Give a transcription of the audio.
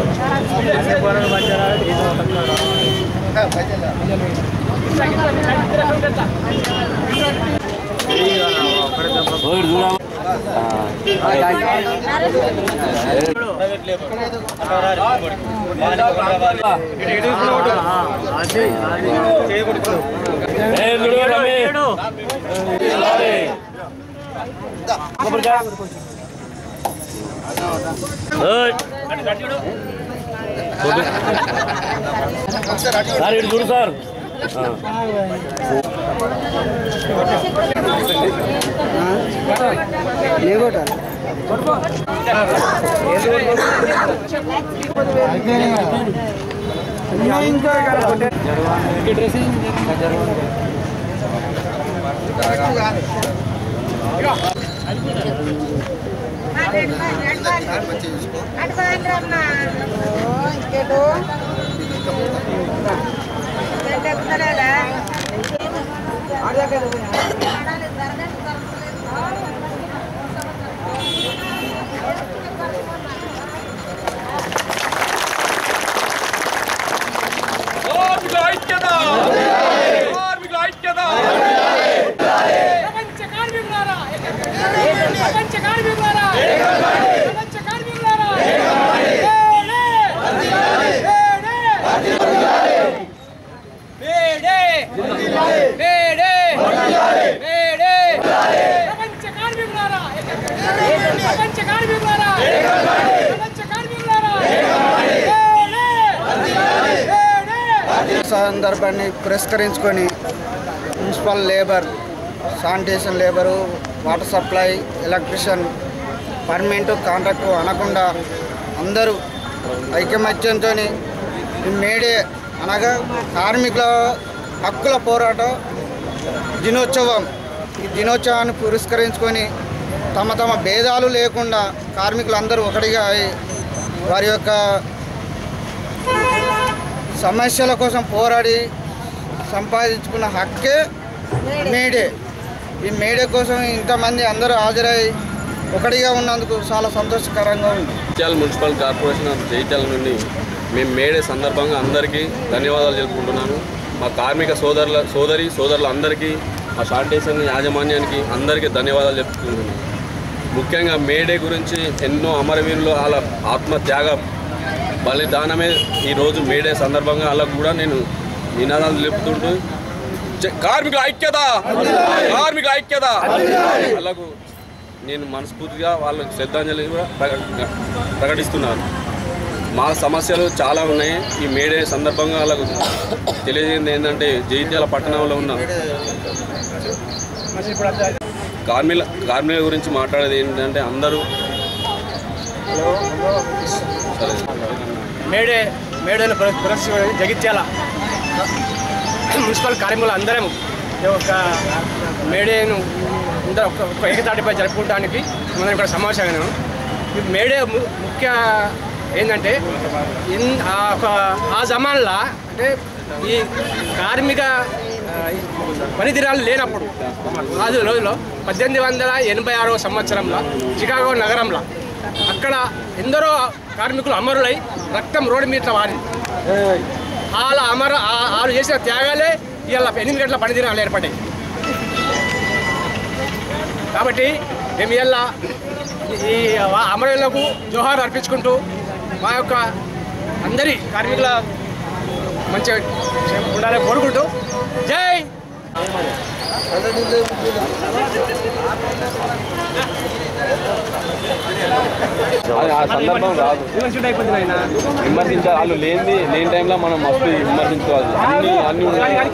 Sir ఇటు చూడు sir ప్రపంచ కార్మికులారా ప్రపంచ కార్మికులారా ప్రపంచ కార్మికులారా మేడే! మేడే! మేడే! మేడే! ప్రపంచ కార్మికులారా ప్రపంచ కార్మికులారా ప్రపంచ కార్మికులారా మేడే! మేడే! సందర్భాన్ని పురస్కరించుకొని municipal labour sanitation labour water supply electrician permanent contract అనకుండా అందరూ ఐకమత్యంతో ఈ మేడే అనగా కార్మికుల హక్కుల పోరాటం దినోత్సవం ఈ దినోత్సవాన్ని పురస్కరించుకొని తమ తమ భేదాలు లేకుండా కార్మికులందరూ ఒకటిగా అయి వారి యొక్క సమస్యల కోసం పోరాడి సంపాదించుకున్న హక్కే మేడే ఈ మేడే కోసం ఇంతమంది అందరూ హాజరై ఒకటిగా ఉన్నందుకు చాలా సంతోషకరంగా ఉంది Jagtial municipal corporation of Jagtial నుండి మేము మేడే సందర్భంగా అందరికీ ధన్యవాదాలు తెలుపుకుంటున్నాను మా కార్మిక సోదరుల సోదరి సోదరులందరికీ మా శానిటేషన్ యాజమాన్యానికి అందరికీ ధన్యవాదాలు చెప్పుకుంటున్నాను ముఖ్యంగా మేడే గురించి ఎన్నో అమరవీరులు వాళ్ళ ఆత్మత్యాగ బలిదానమే ఈరోజు మేడే సందర్భంగా అలా కూడా నేను నినాదాలు తెలుపుతుంటూ జై- కార్మికుల ఐక్యత కార్మిక ఐక్యత అలాగూ నేను మనస్ఫూర్తిగా వాళ్ళకి శ్రద్ధాంజలి కూడా ప్రక- ప్రకటిస్తున్నాను మా సమస్యలు చాలా ఉన్నాయి ఈ మేడే సందర్భంగా వాళ్ళకు తెలియజేయంది ఏంటంటే జగిత్యాల పట్టణంలో ఉన్న కార్మికుల కార్మికుల గురించి మాట్లాడేది ఏంటంటే అందరూ సరే మేడే మేడేను పురస్కరించుకొని జగిత్యాల మున్సిపల్ కార్మికులు అందరం ఈ యొక్క మేడేను అందరూ ఒక ఒక ఏకతాటిపై జరుపుకోవడానికి మనం ఇక్కడ సమావేశమైనాము ఈ మేడే ము- ముఖ్య ఏంటంటే ఇన్ ఆ ఒక ఆ జమాన్లో అంటే ఈ కార్మిక ఆ, ఈ పనిదినాలు లేనప్పుడు ఆ రోజులో పద్దెనిమిది వందల ఎనభై ఆరవ సంవత్సరంలో చికాగో నగరంలో అక్కడ ఎందరో కార్మికులు అమరులై రక్తం రోడ్డు మీద వారింది వాళ్ళ అమర ఆ- వాళ్ళు చేసిన త్యాగాలే ఇవాళ ఎనిమిది గంటల పనిదినాలు ఏర్పడ్డాయి కాబట్టి మేము ఇవాళ ఈ అమరులకు జోహార్ అర్పించుకుంటూ మా యొక్క అందరి కార్మికుల మంచిగా ఉండాలని కోరుకుంటూ జై అది ఆ సందర్భం రాదు విమర్శించాలి వాళ్ళు లేని లేని టైంలో మనం మస్తు విమర్శించుకోవాలి అన్ని అన్ని ఉన్నాయి